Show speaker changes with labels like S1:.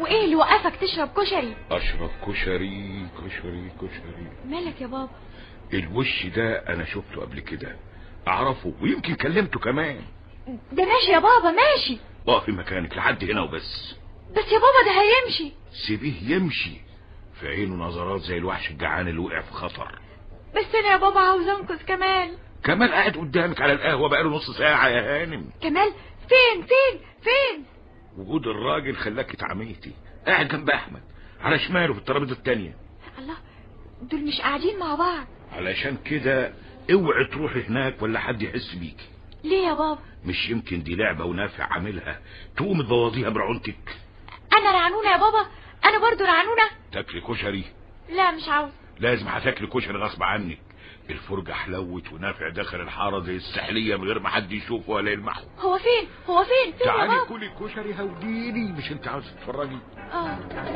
S1: وايه اللي وقفك تشرب كشري
S2: اشرب كشري كشري كشري
S1: مالك يا بابا
S2: الوش ده انا شفته قبل كده اعرفه ويمكن كلمته كمان
S1: ده ماشي يا بابا ماشي
S2: اقفي مكانك لحد هنا وبس
S1: بس يا بابا ده هيمشي
S2: سيبيه يمشي في عينه نظرات زي الوحش الجعان اللي وقع في خطر
S1: بس انا يا بابا عاوز انقذ كمال
S2: كمال قاعد قدامك على القهوه بقاله نص ساعه يا هانم
S1: كمال فين فين فين
S2: وجود الراجل خلاك اتعميتي قاعد جنب احمد على شماله في الترابيزه التانية
S1: الله دول مش قاعدين مع بعض
S2: علشان كده اوعي تروحي هناك ولا حد يحس بيكي
S1: ليه يا بابا
S2: مش يمكن دي لعبه ونافع عاملها تقوم تبوظيها برعونتك
S1: انا رعنونه يا بابا انا برضو رعنونه
S2: تاكلي كشري
S1: لا مش عاوز
S2: لازم هتاكلي كشري غصب عنك الفرجة حلوت ونافع دخل الحارة زي السحلية من غير ما حد يشوفه ولا يلمحه
S1: هو فين هو فين فين يا
S2: تعالي
S1: بابا
S2: كلي كشري هوديني مش انت عاوز تتفرجي
S1: اه